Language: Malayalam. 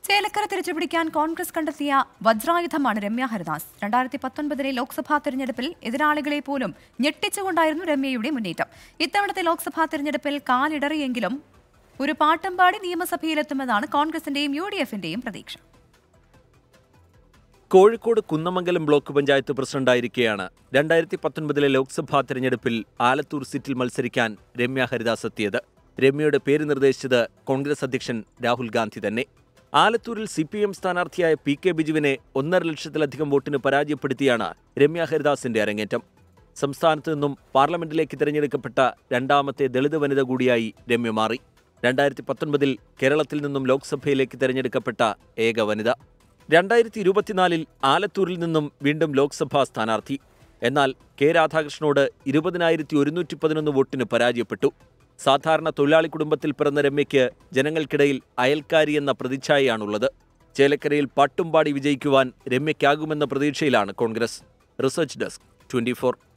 ചേലക്കര തിരിച്ചുപിടിക്കാൻ കോൺഗ്രസ് കണ്ടെത്തിയ വജ്രായുധമാണ് രമ്യ ഹരിദാസ് രണ്ടായിരത്തി പത്തൊൻപതിലെ ലോക്സഭാ തെരഞ്ഞെടുപ്പിൽ എതിരാളികളെ പോലും ഞെട്ടിച്ചുകൊണ്ടായിരുന്നു രമ്യയുടെ മുന്നേറ്റം ഇത്തവണത്തെ ലോക്സഭാ തെരഞ്ഞെടുപ്പിൽ കാലിടറിയെങ്കിലും ഒരു പാട്ടം പാടി നിയമസഭയിലെത്തുമെന്നാണ് കോൺഗ്രസിന്റെയും യു ഡി എഫിന്റെയും പ്രതീക്ഷ കോഴിക്കോട് കുന്നമംഗലം ബ്ലോക്ക് പഞ്ചായത്ത് പ്രസിഡന്റായിരിക്കെയാണ് രണ്ടായിരത്തി പത്തൊൻപതിലെ ലോക്സഭാ തെരഞ്ഞെടുപ്പിൽ ആലത്തൂർ സീറ്റിൽ മത്സരിക്കാൻ രമ്യ ഹരിദാസ് എത്തിയത് രമ്യയുടെ പേര് നിർദ്ദേശിച്ചത് കോൺഗ്രസ് അധ്യക്ഷൻ രാഹുൽ ഗാന്ധി തന്നെ ആലത്തൂരിൽ സി പി എം സ്ഥാനാർത്ഥിയായ പി കെ ബിജുവിനെ ഒന്നര ലക്ഷത്തിലധികം വോട്ടിന് പരാജയപ്പെടുത്തിയാണ് രമ്യ ഹരിദാസിന്റെ അരങ്ങേറ്റം സംസ്ഥാനത്ത് നിന്നും പാർലമെന്റിലേക്ക് തിരഞ്ഞെടുക്കപ്പെട്ട രണ്ടാമത്തെ ദളിത് വനിത കൂടിയായി രമ്യ മാറി രണ്ടായിരത്തി പത്തൊൻപതിൽ കേരളത്തിൽ നിന്നും ലോക്സഭയിലേക്ക് തിരഞ്ഞെടുക്കപ്പെട്ട ഏക വനിത രണ്ടായിരത്തി ഇരുപത്തിനാലിൽ ആലത്തൂരിൽ നിന്നും വീണ്ടും ലോക്സഭാ സ്ഥാനാർത്ഥി എന്നാൽ കെ രാധാകൃഷ്ണനോട് ഇരുപതിനായിരത്തി ഒരുന്നൂറ്റി പതിനൊന്ന് വോട്ടിന് പരാജയപ്പെട്ടു സാധാരണ തൊഴിലാളി കുടുംബത്തിൽ പിറന്ന രമ്യയ്ക്ക് ജനങ്ങൾക്കിടയിൽ അയൽക്കാരി എന്ന പ്രതിച്ഛായയാണുള്ളത് ചേലക്കരയിൽ പാട്ടുംപാടി വിജയിക്കുവാൻ രമ്യയ്ക്കാകുമെന്ന പ്രതീക്ഷയിലാണ് കോൺഗ്രസ് റിസർച്ച് ഡെസ്ക് ട്വന്റി